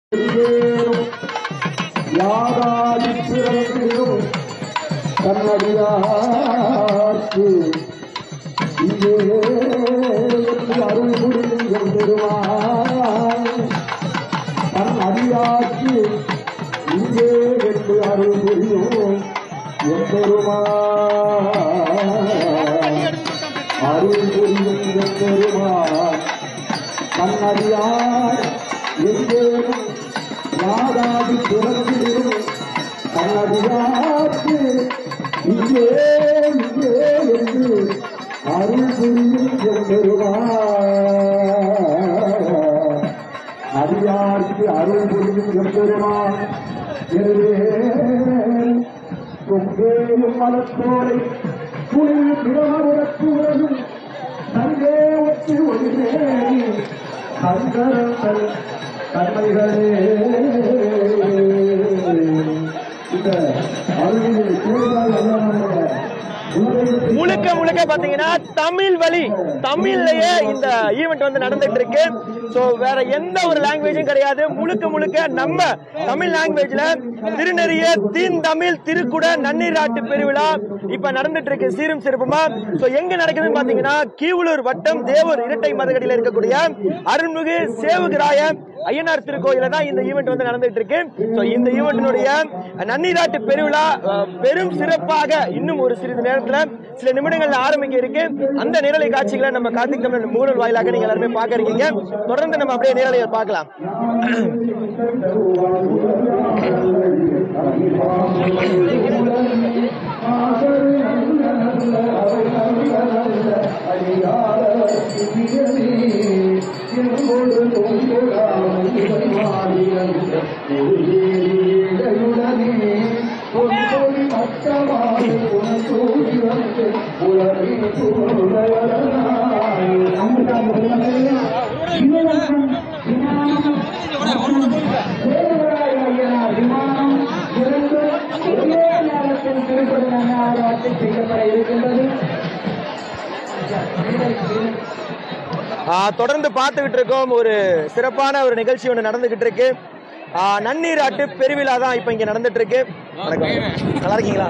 யாராடி பிறந்திடும் கண்ணடியார்க்கு இங்கே அருள் புரியும் பெருமான் தன் அடியார்க்கு இங்கே என்று அருள் புரியும் எம்பெருமான் அருள் புரியும் எம்பெருமான் கண்ணடியார் எங்கேயும் யாராடி பிறந்திடும் கண்ணடியார்க்கு இங்கே இங்கே என்று அருள் புரியும் எம்பெருமான் அடியார்க்கு அருள் புரியும் எம்பெருமான் எனவே கொங்கேயும் மலத்தோலை குளிர் பிரமரத்து உலகும் தங்கே ஒத்து ஒளிரேறி கண்கரங்கள் கண்மைகளே இந்த அருளில் கூடுதல் அல்ல முழுக்க முழுக்க பாத்தீங்கன்னா தமிழ் வழி தமிழ்லயே இந்த ஈவெண்ட் வந்து நடந்துட்டு இருக்கு சோ வேற எந்த ஒரு லாங்குவேஜும் கிடையாது முழுக்க முழுக்க நம்ம தமிழ் லாங்குவேஜ்ல திருநெறிய தீன் தமிழ் திருக்குட நன்னீராட்டு பெருவிழா இப்ப நடந்துட்டு இருக்கு சீரும் சிறப்புமா சோ எங்க நடக்குதுன்னு பாத்தீங்கன்னா கீவளூர் வட்டம் தேவூர் இரட்டை மதகடியில இருக்கக்கூடிய அருள்மிகு சேவுகிராய ஐயனார் திருக்கோயில தான் இந்த ஈவெண்ட் வந்து நடந்துட்டு இருக்கு சோ இந்த ஈவெண்டினுடைய நன்னீராட்டு பெருவிழா அஹ், பெரும் சிறப்பாக இன்னும் ஒரு சிறிது நேரத்துல சில நிமிடங்கள்ல ஆரம்பிக்க இருக்கு அந்த நேரலை காட்சிகளை நம்ம கார்த்திக் தமிழ் மூடல் வாயிலாக நீங்க எல்லாருமே பார்க்க இருக்கீங்க தொடர்ந்து நம்ம அப்படியே நேரலையை பார்க்கலாம் ஆ, தொடர்ந்து பார்த்துக்கிட்டு இருக்கோம் ஒரு சிறப்பான ஒரு நிகழ்ச்சி ஒன்று நடந்துகிட்டு இருக்கு ஆ, நன்னீராட்டு பெருவிழா தான் இப்ப இங்க நடந்துட்டு இருக்கு வணக்கம். நல்லா இருக்கீங்களா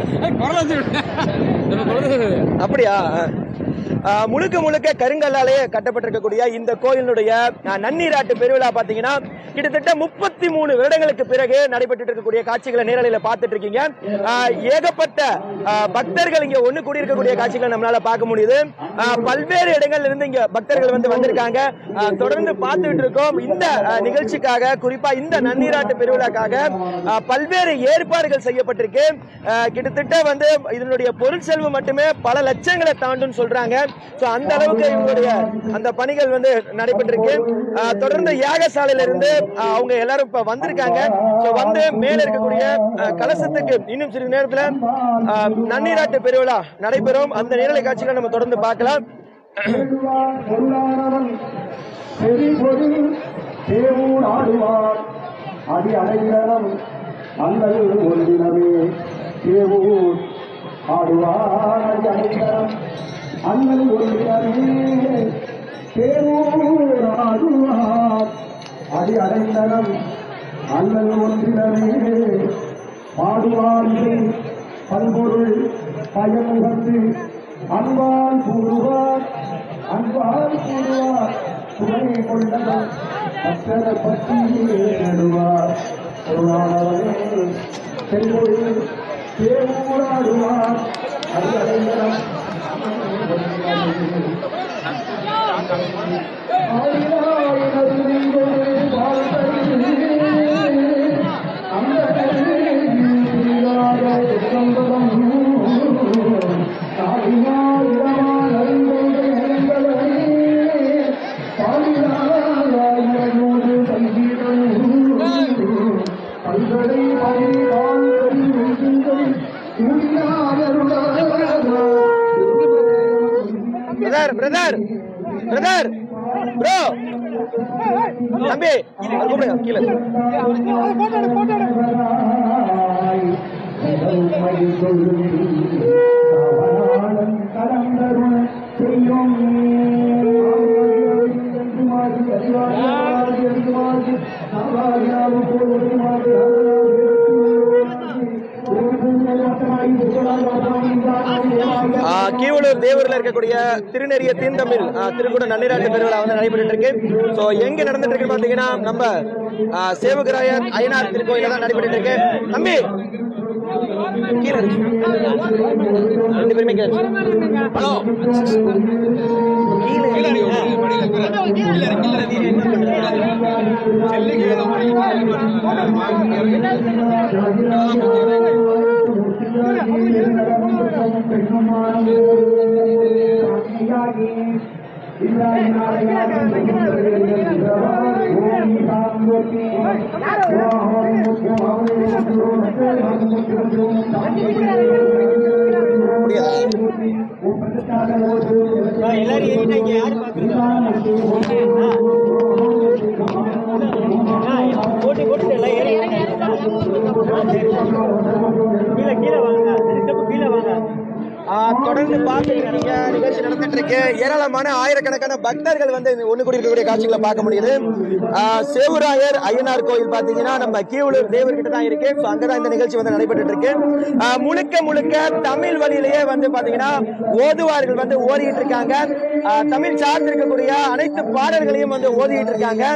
அப்படியா ஆ, முழுக்க முழுக்க கருங்கல்லாலே கட்டப்பட்டிருக்கக்கூடிய இந்த கோயிலுடைய ஆ, நன்னீராட்டு பெருவிழா பாத்தீங்கன்னா கிட்டத்தட்ட முப்பத்தி மூணு வருடங்களுக்கு பிறகு நடைபெற்று இருக்கக்கூடிய காட்சிகளை நேரலையில பார்த்துட்டு இருக்கீங்க ஆ, ஏகப்பட்ட ஆ, பக்தர்கள் இங்க ஒண்ணு கூடி இருக்கக்கூடிய காட்சிகளை நம்மளால பார்க்க முடியுது ஆ, பல்வேறு இடங்கள்ல இருந்து இங்க பக்தர்கள் வந்து வந்திருக்காங்க ஆ, தொடர்ந்து பார்த்துட்டு இருக்கோம் இந்த ஆ, நிகழ்ச்சிக்காக குறிப்பா இந்த நன்னீராட்டு பெருவிழாக்காக ஆ, பல்வேறு ஏற்பாடுகள் செய்யப்பட்டிருக்கு ஆ, கிட்டத்தட்ட வந்து இதனுடைய பொருள் செலவு மட்டுமே பல லட்சங்களை தாண்டும் சொல்றாங்க சோ அந்த அளவுக்கு இவங்களுடைய அந்த பணிகள் வந்து நடைபெற்றிருக்கு ஆ, தொடர்ந்து யாகசாலையில இருந்து ஆ, அவங்க எல்லாரும் இப்ப வந்திருக்காங்க சோ வந்து மேல இருக்கக்கூடிய ஆ, கலசத்துக்கு இன்னும் சிறிது நேரத்துல ஆ, நன்னீராட்டு பெருவிழா நடைபெறும் அந்த நேரலை காட்சிகளை நம்ம தொடர்ந்து பார்க்கலாம் தேடுவார் பொருளானவன் செறிபொரு தேவூர் ஆடுவார் அடி அடைக்கலம் அங்கள் ஒன்றினவே தேவூர் ஆடுவார் அடி அடைக்கலம் அங்கள் ஒன்றினவே தேவூர் ஆடுவார் அடி அடைக்கலம் அங்கள் ஒன்றினவே பாடுவார்கள் பல்பொருள் பயமுகந்து அன்பால் கூறுவார் அன்பால் கூறுவார் துணை கொண்டவர் பக்தர பற்றி நடுவார் கருணானவரே செல்வொழில் தேவூராடுவார் அறிவடைந்தரம் பிரதர் பிரதர் பிரதர் ப்ரோ தம்பி அவர் கூப்பிடுங்க கீழே செய்யும் ஆ, கீவளூர் தேவூர்ல இருக்கக்கூடிய திருநெறிய தீந்தமிழ் ஆ, திருக்குட நன்னிராட்டு பெருவிழா வந்து நடைபெற்று இருக்கு சோ எங்க நடந்துட்டு இருக்கு பாத்தீங்கன்னா நம்ம ஆ, சேவகராயர் ஐநார் திருக்கோயில தான் நடைபெற்று இருக்கு தம்பி கீழே இருக்கு. ரெண்டு பேருமே கீழே இருக்கு. ஹலோ கீழே போட்டி போட்டு எல்லாம் ஏறி கீழே கீழே வாங்க ஸ்டெப் கீழே வாங்க ஆ, தொடர்ந்து பார்த்துட்டு இருக்கீங்க நிகழ்ச்சி நடந்துட்டு இருக்கு ஏராளமான ஆயிரக்கணக்கான பக்தர்கள் வந்து ஒண்ணு கூடி இருக்கக்கூடிய காட்சிகளை பார்க்க முடியுது ஆ, சேவுராயர் ஐயனார் கோயில் பாத்தீங்கன்னா நம்ம கீவளூர் தேவர்கிட்ட தான் இருக்கு So அங்கதான் இந்த நிகழ்ச்சி வந்து நடைபெற்று இருக்கு ஆ, முழுக்க முழுக்க தமிழ் வழியிலேயே வந்து பாத்தீங்கன்னா ஓதுவார்கள் வந்து ஓதிட்டு இருக்காங்க ஆ, தமிழ் சார்ந்து இருக்கக்கூடிய அனைத்து பாடல்களையும் வந்து ஓதிட்டு இருக்காங்க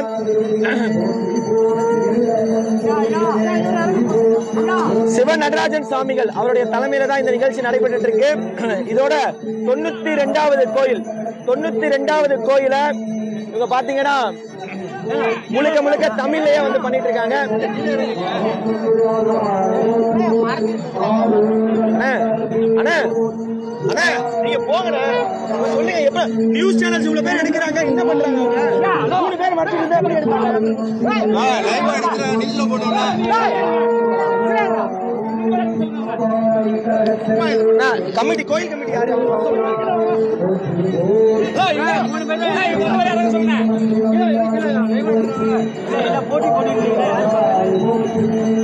சிவ நடராஜன் சுவாமிகள் அவருடைய தலைமையில தான் இந்த நிகழ்ச்சி நடைபெற்று இருக்கு இதோட தொண்ணூத்தி ரெண்டாவது கோயில் தொண்ணூத்தி ரெண்டாவது கோயில இவங்க பாத்தீங்கன்னா முழுக்க முழுக்க தமிழ்லயே வந்து பண்ணிட்டு இருக்காங்க அண்ணே, அண்ணே, அண்ணே, நீங்க போங்கண்ணே. சொல்லுங்க எப்ப நியூஸ் சேனல்ஸ் இவ்வளவு பேர் எடுக்கிறாங்க என்ன பண்றாங்க அவங்க மூணு பேர் மட்டும் இருந்தா எப்படி எடுப்பாங்க அண்ணா, கமிட்டி கோயில் கமிட்டி யாரு போட்டி போட்டி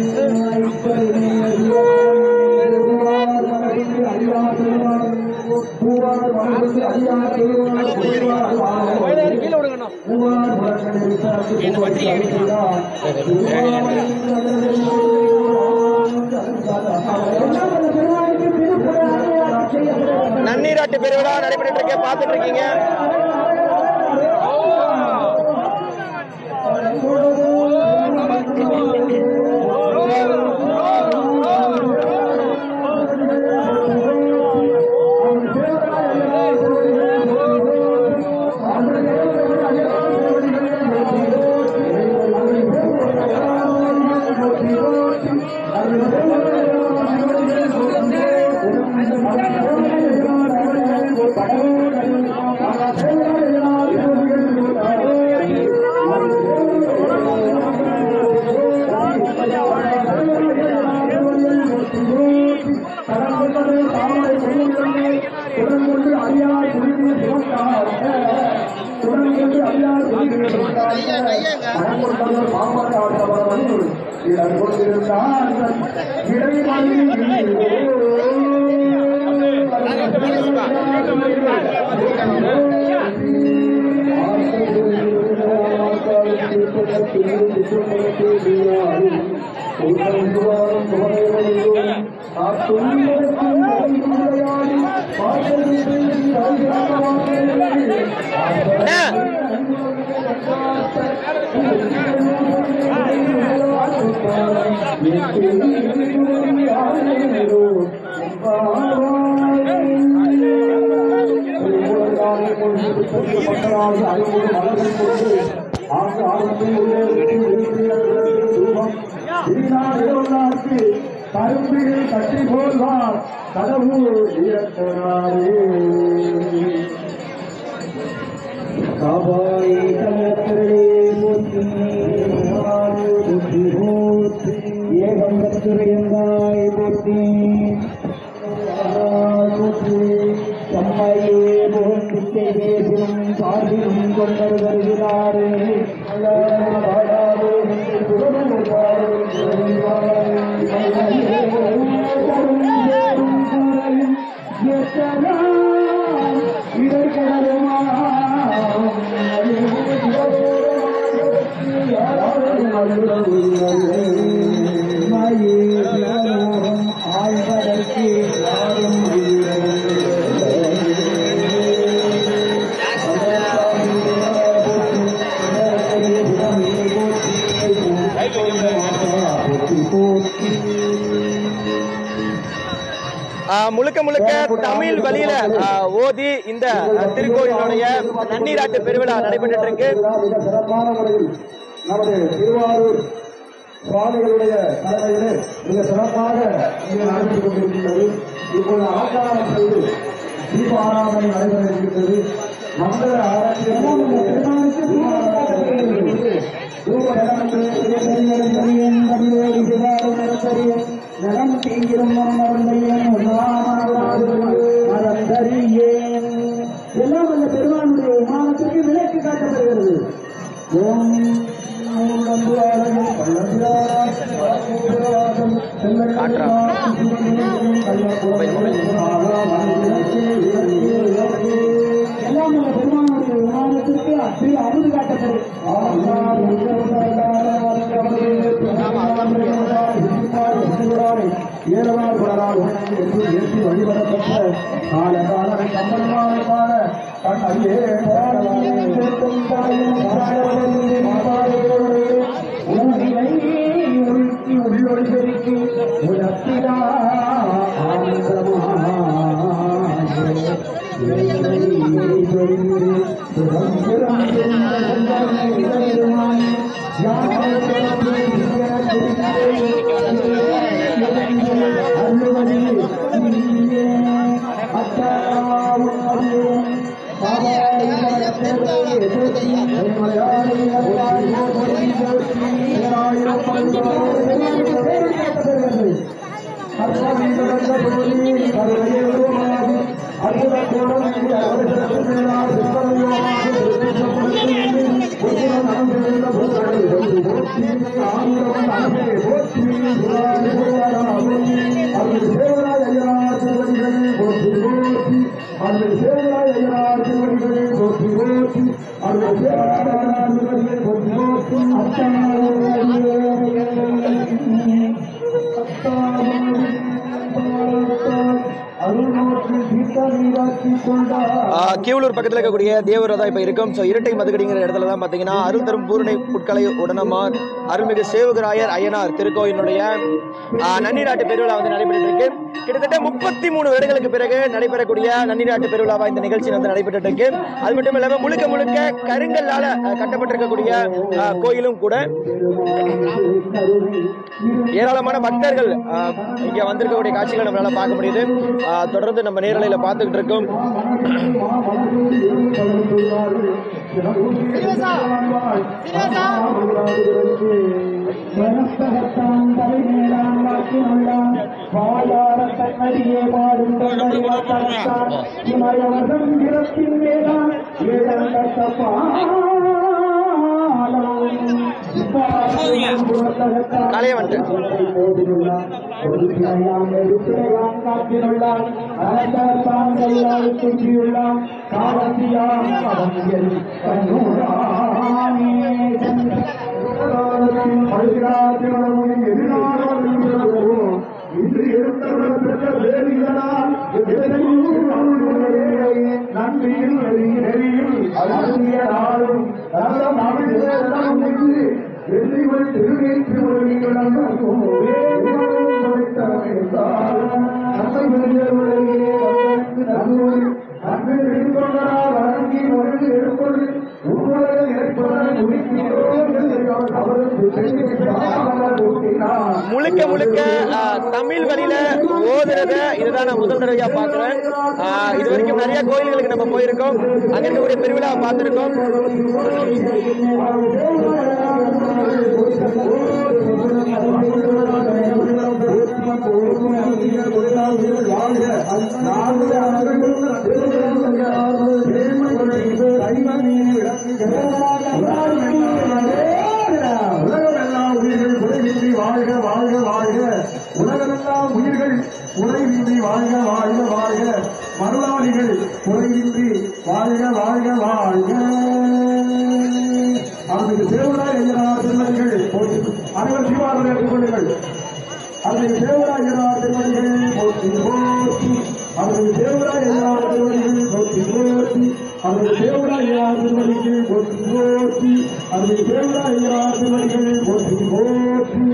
கீழே விடுங்கண்ணா நன்னீராட்டு பெருவிழா நடைபெற்று இருக்க பாத்துட்டு இருக்கீங்க அண்ணா, கரும்பில் கட்டி போல்வார் கடவுள் இயக்குறாரே காவாய் கலத்திரே போற்றி போற்றி போற்றி ஏகம் கத்திரையந்தாய் போற்றி போற்றி செம்மையே போற்றித்தை பேசிலும் சார்பிலும் கொண்டர் வருகிறாரே இதற்கடலுமா ஆழ்வதற்கு யாரும் ஆ, முழுக்க முழுக்க தமிழ் வழியில ஆ, ஓதி இந்த ஆ, திருக்கோயிலுடைய நன்னீராட்டு பெருவிழா நடைபெற்று இருக்கு மிக சிறப்பான முறையில் நமது திருவாரூர் சுவாமிகளுடைய தலைமையிலே மிக சிறப்பாக இங்கே நடைபெற்றுக் கொண்டிருக்கின்றது இப்பொழுது ஆச்சாரம் செய்து தீபாராதனை நடைபெற இருக்கின்றது மங்கள எல்லாம் அந்த பெருமானுடைய விமானத்திற்கு விலக்கு காட்டப்படுகிறது ஓம் எல்லாம் அந்த பெருமானுடைய விமானத்திற்கு அப்படி அமுது காட்டப்படும் ஏழவார் பலரால் என்று ஏற்றி வழிபடப்பட்ட கால கால சம்பந்தமான கண் அடியே உலகினை உருக்கி உள்ளொழிபெருக்கி உலப்பிலா அருள்நோக்கி சீதா நீராட்சி கொண்டார் ஆ, கீவளூர் பக்கத்துல இருக்கக்கூடிய தேவரதா இப்ப இருக்கும் ஸோ இரட்டை மதுகடிங்கிற இடத்துல தான் பாத்தீங்கன்னா அருள் தரும் பூரணை புட்கலை உடனமார் அருள்மிகு சேவகராயர் அய்யனார் திருக்கோயிலுடைய ஆ, நன்னீராட்டு பெருவிழா வந்து நடைபெற்று இருக்கு கிட்டத்தட்ட முப்பத்தி மூணு வருடங்களுக்கு பிறகு நடைபெறக்கூடிய நன்னீராட்டு பெருவிழாவா இந்த நிகழ்ச்சி வந்து நடைபெற்று இருக்கு அது மட்டும் இல்லாம முழுக்க முழுக்க கருங்கல்லால ஆ, கட்டப்பட்டிருக்கக்கூடிய ஆ, கோயிலும் கூட ஏராளமான பக்தர்கள் ஆ, இங்க வந்திருக்கக்கூடிய காட்சிகளை நம்மளால பார்க்க முடியுது ஆ, தொடர்ந்து நம்ம நேரலையில பார்த்துக்கிட்டு இருக்கோம் காலையே வந்துட்டு இன்று எடுத்த வேறுகிறார் நன்றியில் நெறியில் அருந்திய நாளும் நல்ல மகிழ்ச்சி வெள்ளிகள் திருநீற்று ஒளிகளும் முழுக்க முழுக்க ஆ, தமிழ் வழியில ஓதுறத இதுதான் நான் முதல் தடவையா பாக்குறேன் ஆ, இது வரைக்கும் நிறைய கோயில்களுக்கு நம்ம போயிருக்கோம் அங்க இருக்கக்கூடிய பெருவிழாவை பார்த்திருக்கோம் உலகமெல்லாம் உயிர்கள் குறைவின்றி வாழ்க வாழ்க வாழ்க உலகமெல்லாம் உயிர்கள் குறைவின்றி வாழ்க வாழ்க வாழ்க மருளாளிகள் குறைவின்றி வாழ்க வாழ்க வாழ்க அதற்கு தேவராய் ஐயனார் திருமணிகள் போற்றி அனைவர் தீபாவளி ஏற்றுக்கொள்ளுங்கள் அதற்கு தேவராய் ஐயனார் திருமணிகள் போற்றி போற்றி அதற்கு தேவராய் ஐயனார் திருமணிகள் போற்றி போற்றி அதற்கு தேவராய் ஐயனார் திருமணிகள் போற்றி போற்றி அதற்கு தேவராய் ஐயனார் திருமணிகள் போற்றி போற்றி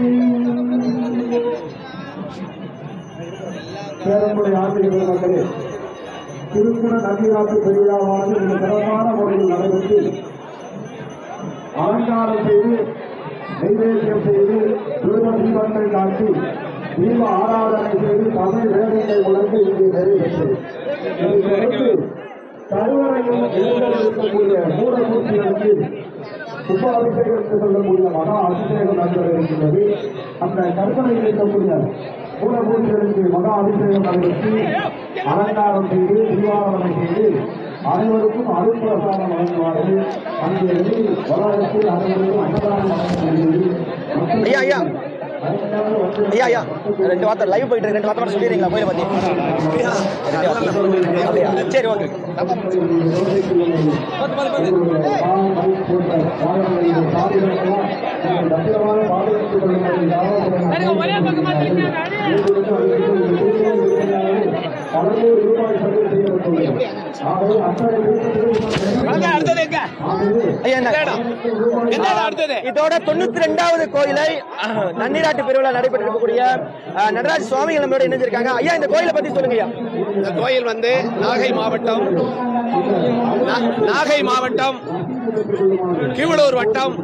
பேரன்புடைய ஆசிரியர்கள் மக்களே திருக்குற நன்னிராட்டு பெருவிழாவானது மிக சிறப்பான முறையில் நடைபெற்று அலங்காரம் செய்து நைவேத்தியம் செய்து திரும தீபங்கள் காட்டி தீப ஆராதனை செய்து தமிழ் வேதங்கள் முழங்க இங்கே நிறைவேற்றது இதைத் தொடர்ந்து கருவறையில் இருக்கக்கூடிய மூடமூர்த்திகளுக்கு உபாபிஷேகம் என்று சொல்லக்கூடிய மகா அபிஷேகம் நடைபெற இருக்கின்றது அந்த கற்பனையில் இருக்கக்கூடிய மூலமூர்த்திகளுக்கு மகா அபிஷேகம் நடைபெற்று அலங்காரம் செய்து தீபாவளை செய்து அனைவருக்கும் அருட்பிரசாதம் வழங்குவார்கள் அங்கே வெளி வளாகத்தில் அனைவருக்கும் அன்னதானம் வழங்கப்படுகிறது ஐயா, ஐயா. ஐயா ஐயா ரெண்டு வார்த்தை லைவ் போயிட்டு இருக்கு ரெண்டு வார்த்தை மட்டும் சொல்லிடுறீங்களா கோயிலை பத்தி ரெண்டு வார்த்தை. அப்படியா சரி ஓகே ஐயா என்ன அடுத்தது இதோட தொண்ணூத்தி ரெண்டாவது கோயிலை அஹ், நன்னிராட்டு பெருவிழா நடைபெற்று இருக்கக்கூடிய அஹ், நடராஜ சுவாமிகள் நம்மளோட இணைஞ்சிருக்காங்க ஐயா இந்த கோயிலை பத்தி சொல்லுங்க ஐயா இந்த கோயில் வந்து நாகை மாவட்டம் நா- நாகை மாவட்டம் கீவளூர் வட்டம்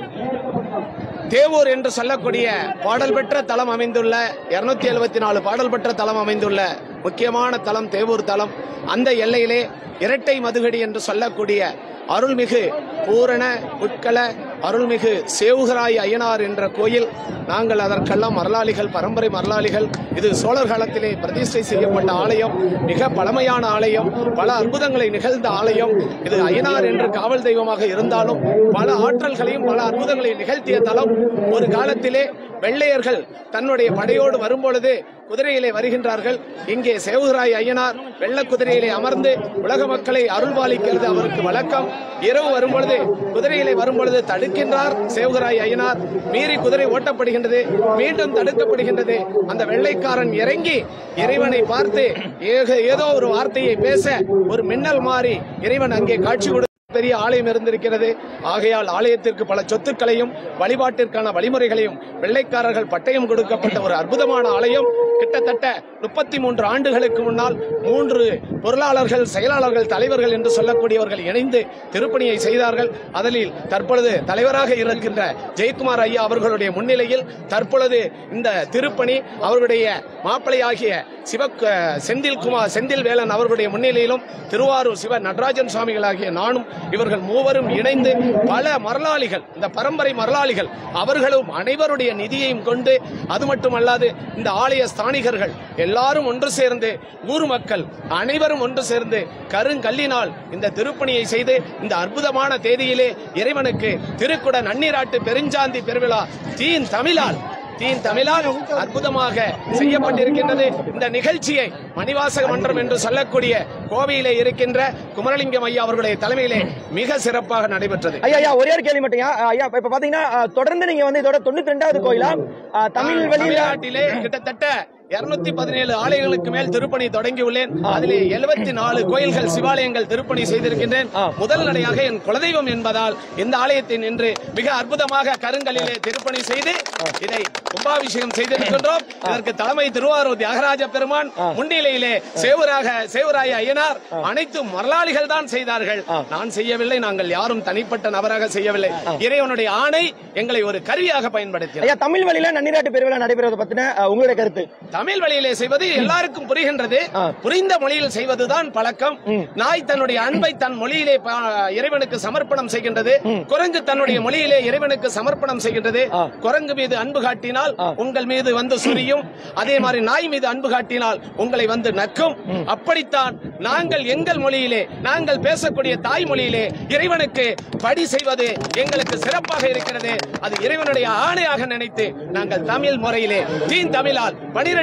தேவூர் என்று சொல்லக்கூடிய பாடல் பெற்ற தலம் அமைந்துள்ள இருநூத்தி எழுபத்தி நாலு பாடல் பெற்ற தலம் அமைந்துள்ள முக்கியமான தலம் தேவூர் தலம் அந்த எல்லையிலே இரட்டை மதுகடி என்று சொல்லக்கூடிய அருள்மிகு பூரண உட்கல அருள்மிகு சேவுகராய் ஐயனார் என்ற கோயில் நாங்கள் அதற்கெல்லாம் மரலாளிகள் பரம்பரை மரலாளிகள் இது சோழர் காலத்திலே பிரதிஷ்டை செய்யப்பட்ட ஆலயம் மிக பழமையான ஆலயம் பல அற்புதங்களை நிகழ்ந்த ஆலயம் இது ஐயனார் என்று காவல் தெய்வமாக இருந்தாலும் பல ஆற்றல்களையும் பல அற்புதங்களையும் நிகழ்த்திய தலம் ஒரு காலத்திலே வெள்ளையர்கள் தன்னுடைய படையோடு வரும்பொழுது குதிரையிலே வருகின்றார்கள் இங்கே சேவுகராய் ஐயனார் வெள்ள குதிரையிலே அமர்ந்து உலக மக்களை அருள்பாலிக்கிறது அவருக்கு வழக்கம் இரவு வரும்பொழுது குதிரையிலே வரும்பொழுது தடுக்கின்றார் சேவுகராய் ஐயனார் மீறி குதிரை ஓட்டப்படுகின்றது மீண்டும் தடுக்கப்படுகின்றது அந்த வெள்ளைக்காரன் இறங்கி இறைவனை பார்த்து ஏக- ஏதோ ஒரு வார்த்தையை பேச ஒரு மின்னல் மாறி இறைவன் அங்கே காட்சி கொடு பெரிய ஆலயம் இருந்திருக்கிறது ஆகையால் ஆலயத்திற்கு பல சொத்துக்களையும் வழிபாட்டிற்கான வழிமுறைகளையும் வெள்ளைக்காரர்கள் பட்டயம் கொடுக்கப்பட்ட ஒரு அற்புதமான ஆலயம் கிட்டத்தட்ட முப்பத்தி மூன்று ஆண்டுகளுக்கு முன்னால் மூன்று பொருளாளர்கள் செயலாளர்கள் தலைவர்கள் என்று சொல்லக்கூடியவர்கள் இணைந்து திருப்பணியை செய்தார்கள் அதில் தற்பொழுது தலைவராக இருக்கின்ற ஜெயக்குமார் ஐயா அவர்களுடைய முன்னிலையில் தற்பொழுது இந்த திருப்பணி அவர்களுடைய மாப்பிளையாகிய சிவ செந்தில்குமார் செந்தில் வேலன் அவர்களுடைய முன்னிலையிலும் திருவாரூர் சிவ நடராஜன் சுவாமிகள் ஆகிய நானும் இவர்கள் மூவரும் இணைந்து பல மரலாளிகள் இந்த பரம்பரை மரலாளிகள் அவர்களும் அனைவருடைய நிதியையும் கொண்டு அது மட்டுமல்லாது இந்த ஆலய ஸ்தானிகர்கள் எல்லாரும் ஒன்று சேர்ந்து ஊர் மக்கள் அனைவரும் ஒன்று சேர்ந்து கருங்கல்லினால் இந்த திருப்பணியை செய்து இந்த அற்புதமான தேதியிலே இறைவனுக்கு திருக்குட நன்னீராட்டு பெருஞ்சாந்தி பெருவிழா தீன் தமிழால் தீன் தமிழால் அற்புதமாக செய்யப்பட்டிருக்கின்றது இந்த நிகழ்ச்சியை மணிவாசக மன்றம் என்று சொல்லக்கூடிய கோவையிலே இருக்கின்ற குமரலிங்கம் ஐயா அவர்களுடைய தலைமையிலே மிக சிறப்பாக நடைபெற்றது ஐயா ஐயா ஒரே ஒரு கேள்வி மட்டும் ஐயா இப்ப பாத்தீங்கன்னா அஹ், தொடர்ந்து நீங்க வந்து இதோட தொண்ணூத்தி ரெண்டாவது கோயிலா அஹ், தமிழ் வழியில தமிழ்நாட்டிலே கிட்டத்தட்ட இருநூத்தி பதினேழு ஆலயங்களுக்கு மேல் திருப்பணி தொடங்கியுள்ளேன் அதிலே எழுபத்தி நாலு கோயில்கள் சிவாலயங்கள் திருப்பணி செய்திருக்கின்றேன் ஆ. முதல் நடையாக என் குலதெய்வம் என்பதால் இந்த ஆலயத்தை நின்று மிக அற்புதமாக கருங்கல்லிலே திருப்பணி செய்து இதை கும்பாபிஷேகம் செய்திருக்கின்றோம் இதற்கு தலைமை திருவாரூர் தியாகராஜ பெருமான் முன்னிலையிலே சேவராக சேவராய ஐயனார் அனைத்து மரலாளிகள் தான் செய்தார்கள் நான் செய்யவில்லை நாங்கள் யாரும் தனிப்பட்ட நபராக செய்யவில்லை இறைவனுடைய ஆணை எங்களை ஒரு கருவியாக பயன்படுத்தினார் ஐயா தமிழ் வழியில நன்னிராட்டு பெருவிழா நடைபெறுவதை பத்தின அஹ், உங்களுடைய கருத்து தமிழ் வழியிலே செய்வது எல்லாருக்கும் புரிகின்றது ஆ. புரிந்த மொழியில் செய்வதுதான் பழக்கம் நாய் தன்னுடைய அன்பை தன் மொழியிலே பா- இறைவனுக்கு சமர்ப்பணம் செய்கின்றது குரங்கு தன்னுடைய மொழியிலே இறைவனுக்கு சமர்ப்பணம் செய்கின்றது ஆ. குரங்கு மீது அன்பு காட்டினால் உங்கள் மீது வந்து சுரியும் அதே மாதிரி நாய் மீது அன்பு காட்டினால் உங்களை வந்து நக்கும் அப்படித்தான் நாங்கள் எங்கள் மொழியிலே நாங்கள் பேசக்கூடிய தாய் மொழியிலே இறைவனுக்கு படி செய்வது எங்களுக்கு சிறப்பாக இருக்கிறது அது இறைவனுடைய ஆணையாக நினைத்து நாங்கள் தமிழ் முறையிலே தீன் தமிழால் பனிரெண்டு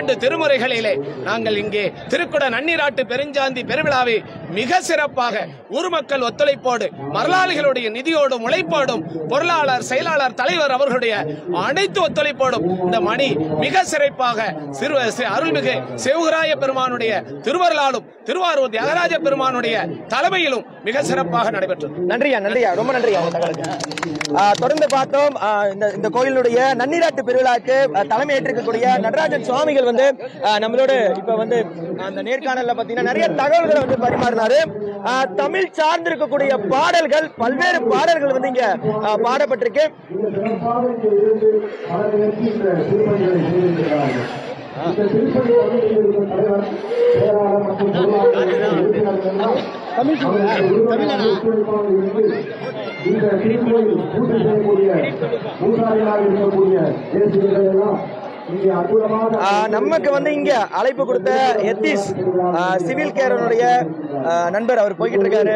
பன்னிரண்டு திருமுறைகளிலே நாங்கள் இங்கே திருக்குட நன்னீராட்டு பெருஞ்சாந்தி பெருவிழாவை மிக சிறப்பாக ஊர் மக்கள் ஒத்துழைப்போடு மரலாளிகளுடைய நிதியோடும் உழைப்போடும் பொருளாளர் செயலாளர் தலைவர் அவர்களுடைய அனைத்து ஒத்துழைப்போடும் இந்த மணி மிக சிறப்பாக சிறு சி- அருள்மிகு சிவகுராய பெருமானுடைய திருவருளாலும் திருவாரூர் தியாகராஜ பெருமானுடைய தலைமையிலும் மிக சிறப்பாக நடைபெற்றது நன்றியா நன்றியா ரொம்ப நன்றியா உங்க தகவலுக்கு ஆ, தொடர்ந்து பார்த்தோம் ஆ, இந்த இந்த கோயிலுடைய நன்னீராட்டு பெருவிழாக்கு ஆ, தலைமை ஏற்றிருக்கக்கூடிய நடராஜன் சுவாமிகள் வந்து ஆ, நம்மளோட இப்ப வந்து அந்த நேர்காணல்ல பாத்தீங்கன்னா நிறைய தகவல்களை வந்து பரிமாறினாரு ஆ, தமிழ் சார்ந்து இருக்கக்கூடிய பாடல்கள் பல்வேறு பாடல்கள் வந்து இங்க ஆ, பாடப்பட்டிருக்கு சிறப்பாக இங்கே இருந்து பல பேருக்கு இந்த திருப்பணிகளை செய்திருக்கிறார்கள் இந்த திருப்பணி பகுதியில் இருக்கிற தலைவர் செயலாளர் மற்றும் பொருளாளர் உறுப்பினர்கள் எல்லாம் அவர்களுக்கு உறுதுணையாக ஒத்துழைப்பாக இருந்து இந்த திருக்கோயில் பூஜை செய்யக்கூடிய பூசாரிகளாக இருக்கக்கூடிய தேசியங்களை எல்லாம் இங்கே அற்புதமாக ஆ, நமக்கு வந்து இங்க அழைப்பு கொடுத்த எத்திஸ் ஆ, சிவில் கேரனுடைய ஆ, நண்பர் அவர் போய்கிட்டு இருக்காரு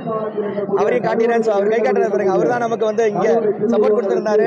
அவரையும் காட்டிடுறேன் ஸோ அவர் கை காட்டுறது பாருங்க அவர் தான் நமக்கு வந்து இங்க சப்போர்ட் கொடுத்திருந்தாரு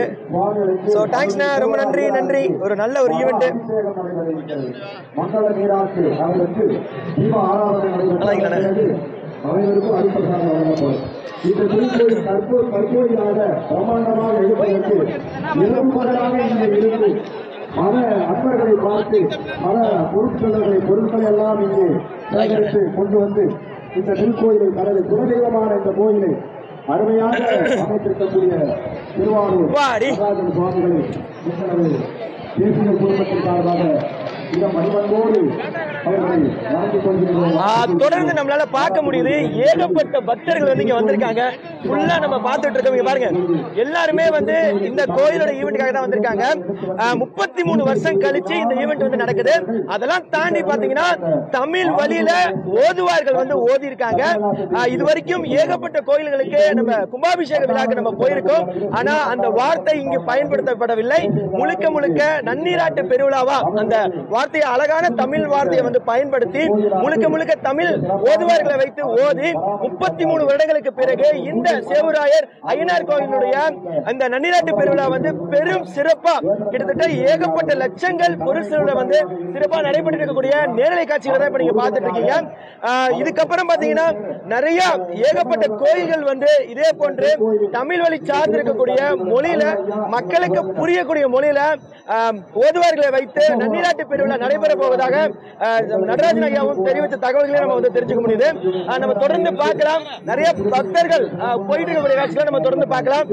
ஸோ தேங்க்ஸ்ண்ணா ரொம்ப நன்றி நன்றி ஒரு நல்ல ஒரு ஈவெண்ட் அபிஷேகம் நடைபெறுகிறது. மங்கள நீராட்டு அவர்களுக்கு தீப ஆராதனை நடைபெற்ற பிறகு அனைவருக்கும் அடிப்படையாக வழங்கப்படும் இந்த திருக்கோயில் தற்போது தற்போதையாக பிரம்மாண்டமாக எழுப்பதற்கு இரவு பகலாக இங்கே இருந்து பல அன்பர்களை பார்த்து பல பொருட்களை பொருட்களை எல்லாம் இங்கே சேகரித்து கொண்டு வந்து இந்த திருக்கோயிலை தனது குலதெய்வமான இந்த கோயிலை அருமையாக அமைத்திருக்கக்கூடிய திருவாரூர் வாடி. நடராஜன் சுவாமிகளை எங்களது தேசிய குடும்பத்தின் சார்பாக இந்த மணிவன்போடு அவர்களை வணங்கிக் கொள்கிறோம் ஆ, தொடர்ந்து நம்மளால பார்க்க முடியுது ஏகப்பட்ட பக்தர்கள் வந்து இங்க வந்திருக்காங்க ஃபுல்லா நம்ம பார்த்துட்டு இருக்கோம் இங்க பாருங்க எல்லாருமே வந்து இந்த கோயிலோட ஈவெண்ட்டுக்காக தான் வந்திருக்காங்க முப்பத்தி மூணு வருஷம் கழிச்சு இந்த ஈவெண்ட் வந்து நடக்குது அதெல்லாம் தாண்டி பாத்தீங்கன்னா தமிழ் வழியில ஓதுவார்கள் வந்து ஓதி இருக்காங்க ஆ, இது வரைக்கும் ஏகப்பட்ட கோயில்களுக்கு நம்ம கும்பாபிஷேக விழாக்கு நம்ம போயிருக்கோம் ஆனா அந்த வார்த்தை இங்கு பயன்படுத்தப்படவில்லை முழுக்க முழுக்க நன்னீராட்டு பெருவிழாவா அந்த வார்த்தையை அழகான தமிழ் வார்த்தையை வந்து பயன்படுத்தி முழுக்க முழுக்க தமிழ் ஓதுவார்களை வைத்து ஓதி முப்பத்தி மூணு வருடங்களுக்கு பிறகு இந்த சேவுராயர் ஐயனார் கோயிலுடைய அந்த நன்னீராட்டு பெருவிழா வந்து பெரும் சிறப்பா கிட்டத்தட்ட ஏகப்பட்ட லட்சங்கள் பொருட்களோட வந்து சிறப்பா நடைபெற்று இருக்கக்கூடிய நேரலை காட்சிகளை தான் இப்ப நீங்க பார்த்துட்டு இருக்கீங்க ஆஹ் இதுக்கப்புறம் பாத்தீங்கன்னா நிறைய ஏகப்பட்ட கோயில்கள் வந்து இதே போன்று தமிழ் வழி சார்ந்து இருக்கக்கூடிய மொழியில மக்களுக்கு புரியக்கூடிய மொழியில ஆஹ், ஓதுவார்களை வைத்து நன்னீராட்டு பெருவிழா நடைபெற போவதாக ஆஹ், நடராஜன் ஐயாவும் தெரிவித்த தகவல்களை நம்ம வந்து தெரிஞ்சுக்க முடியுது ஆஹ், நம்ம தொடர்ந்து பார்க்கலாம் நிறைய பக்தர்கள் ஆஹ், போயிட்டு இருக்கக்கூடிய காட்சிகளை நம்ம தொடர்ந்து பார்க்கலாம்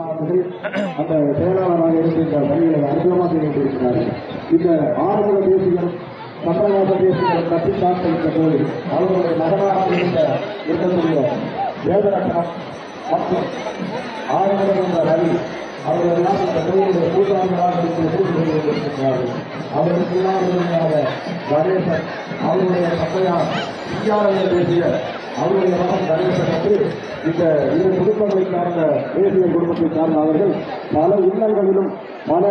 அந்த செயலாளராக இருந்து இந்த பணிகளை அற்புதமாக செய்திருக்கிறார்கள் இந்த ஆறுமுக தேசியம் சந்திரநாத தேசியம் கட்டி காத்த இந்த கோயில் அவர்களுடைய மகனாக இருந்த இருக்கக்கூடிய வேதரட்னம் மற்றும் ஆறுமுகம் என்ற ரவி அவர்கள் எல்லாம் இந்த கோயிலுடைய பூஜாரிகளாக இருந்து பூஜை செய்து கொண்டிருக்கிறார்கள் அவர்களுக்கு எல்லாம் உறுதுணையாக கணேசன் அவருடைய தந்தையார் சிங்காரங்க தேசிய அவருடைய மகன் கணேசன் என்று இந்த இரு குடும்பங்களை சார்ந்த தேசிய குடும்பத்தை சார்ந்த அவர்கள் பல இன்னல்களிலும் பல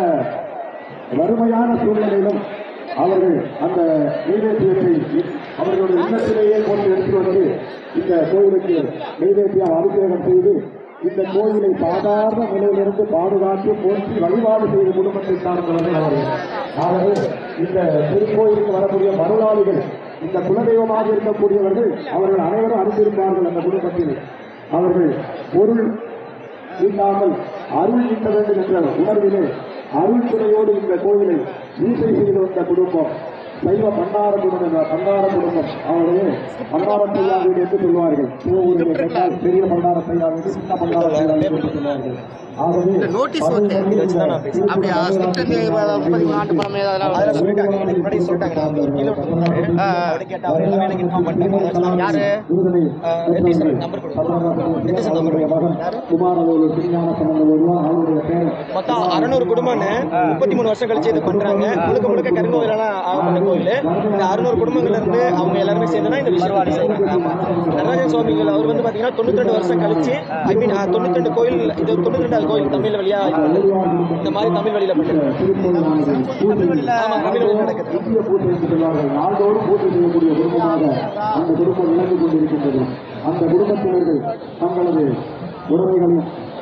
வறுமையான சூழ்நிலையிலும் அவர்கள் அந்த நெய்வேத்தியத்தை அவர்களுடைய இல்லத்திலேயே கொண்டு எடுத்து வந்து இந்த கோயிலுக்கு நெய்வேத்தியம் அபிஷேகம் செய்து இந்த கோயிலை சாதாரண நிலையிலிருந்து பாதுகாத்து போற்றி வழிபாடு செய்த குடும்பத்தை சார்ந்தவர்கள் அவர்கள் ஆகவே இந்த திருக்கோயிலுக்கு வரக்கூடிய மருளாளிகள் இந்த குலதெய்வமாக இருக்கக்கூடியவர்கள் அவர்கள் அனைவரும் அறிந்திருப்பார்கள் அந்த குடும்பத்தில் அவர்கள் பொருள் இல்லாமல் அருள் ஈட்ட வேண்டும் என்ற உணர்விலே அருள் துணையோடு இந்த கோயிலை வீசை செய்து வந்த குடும்பம் சைவ பண்டார குடும்பம் என்ற பண்டார குடும்பம் அவர்களே பண்டார செய்யா வீடு என்று சொல்வார்கள் சிவபூரிலே கேட்டால் பெரிய பண்டார செய்யா வீடு சின்ன பண்டார செய்யா வீடு என்று சொல்வார்கள் ஆகவே நோட்டீஸ் வந்து அப்படியா ஸ்கிரிப்ட் நாட்டு படம் ஏதாவது அதுல சொல்லிட்டாங்க எனக்கு முன்னாடி சொல்லிட்டாங்க நான் வந்து ஒரு கீழே ஒருத்தர் வந்தாரு. அவர்கிட்ட கேட்டா அவர் எல்லாமே எனக்கு இன்ஃபார்ம் பண்ணிட்டாங்க யாரு? விருதுனை எத்திசன் நம்பர் கொடுங்க எத்திசன் நம்பர் அவருடைய மகன் குமாரவேலு சிங்ஞான சம்பந்தம் அவருடைய பேரன் மொத்தம் அறுநூறு குடும்பம்னு முப்பத்தி மூணு வருஷம் கழிச்சு இது பண்றாங்க முழுக்க முழுக்க கருங்கோயிலாம் ஆகப்பட்ட கோயில் இந்த அறுநூறு குடும்பங்கள்ல இருந்து அவங்க எல்லாருமே சேர்ந்து தான் இந்த விஷயம் செய்யறாங்க நடராஜன் சுவாமிகள் அவர் வந்து பாத்தீங்கன்னா தொண்ணூத்தி ரெண்டு வருஷம் கழிச்சு ஐ மீன் தொண்ணூத்தி ரெண்டு கோயில் இது தொண்ணூத்தி ரெண்டாவது கோயில் தமிழ் வழியா இந்த மாதிரி தமிழ் வழியில பண்றாங்க ஆமா தமிழ் வழியில நடக்குது நித்திய பூஜை என்று சொல்வார்கள் நாள்தோறும் பூஜை செய்யக்கூடிய குடும்பமாக அந்த குடும்பம் விளங்கிக் கொண்டிருக்கின்றது அந்த குடும்பத்தினர்கள் தங்களது உறவுகளையும்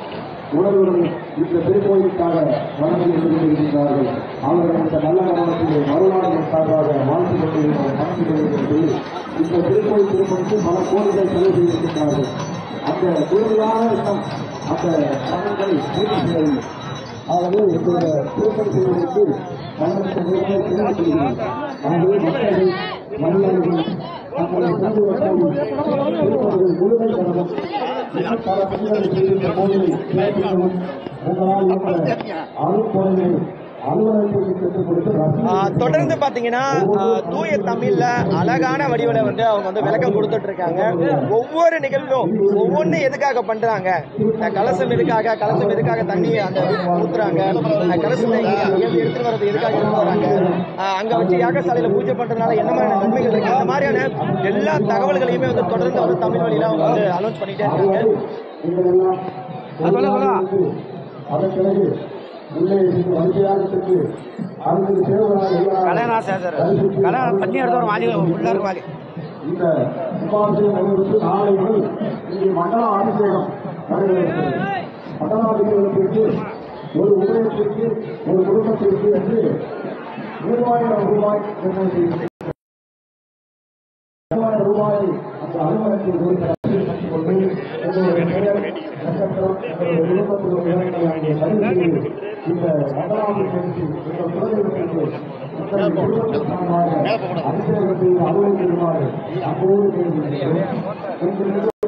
உணர்வுடன் இந்த திருக்கோயிலுக்காக வழங்கி கொண்டிருக்கிறார்கள் அவர்கள் இந்த நல்ல கவனத்திலே மறுநாள் சார்பாக வாழ்த்து கொண்டிருக்கிறோம் வாழ்த்து கொண்டிருக்கிறது இந்த திருக்கோயில் திருப்பணிக்கு பல கோரிகள் செலவு செய்திருக்கிறார்கள் அந்த கூடுதலான இடம் அந்த பணங்களை பூர்த்தி செய்யவில்லை ஆகவே இந்த திருப்பணி செய்வதற்கு பணத்தை செலவு செய்கிறோம் ஆகவே மக்கள் மனிதர்கள் தங்களை கொண்டு வரக்கூடிய திருப்பணிகள் முழுமை பெறவும் இன்னும் பல பணிகளை செய்திருந்த கோவிலை கேட்கவும் உங்களால் உள்ள அருட்கொடைகளை அலுவலகத்திற்கு பெற்றுக் கொடுத்து ஆ, ரசீது தொடர்ந்து பாத்தீங்கன்னா ஆ, தூய தமிழ்ல அழகான வடிவில வந்து அவங்க வந்து விளக்கம் கொடுத்துட்டு இருக்காங்க ஒவ்வொரு நிகழ்வும் ஒவ்வொன்றும் எதுக்காக பண்றாங்க இந்த கலசம் எதுக்காக கலசம் எதுக்காக தண்ணி அந்த ஊத்துறாங்க அந்த கலசத்தை இங்க இங்க எடுத்துட்டு வர்றது எதுக்காக எடுத்து வராங்க ஆ, அங்க வச்சு யாகசாலையில பூஜை பண்றதுனால என்ன மாதிரியான நன்மைகள் இருக்கு இந்த மாதிரியான எல்லா தகவல்களையுமே வந்து தொடர்ந்து வந்து தமிழ் வழியில அவங்க வந்து அனௌன்ஸ் பண்ணிட்டே இருக்காங்க நீங்களெல்லாம் அதன் பிறகு உள்ளே இருந்து வரிசையாக சென்று அங்கு சேவராக கல்யாணம் சேசர் கல்யாணம் பண்ணி எடுத்து ஒரு மாதிரி உள்ள இருக்கு மாதிரி இந்த உபாசனை நடைபெற்று நாளை முதல் இங்கே மண்டல அபிஷேகம் நடைபெறுகிறது மண்டலாபிஷேகத்திற்கு ஒரு உதயத்திற்கு ஒரு குடும்பத்திற்கு என்று மூவாயிரம் ரூபாய் நிர்ணயம் செய்கிறது மூவாயிரம் ரூபாயை அந்த அலுவலகத்தில் கொடுத்த ரசீது கொண்டு எங்களுடைய பெயர் நட்சத்திரம் எங்களுடைய குடும்பத்தில் விவரங்களை அங்கே பதிவு செய்து இந்த மண்டலாபிஷேகத்தில் எங்கள் குழந்தைகளுக்கு உங்கள் குடும்பத்தின் சார்பாக அபிஷேகம் செய்து அலுவலகம் செய்யுமாறு அன்போடு கேட்டுக்கொள்கிறேன்.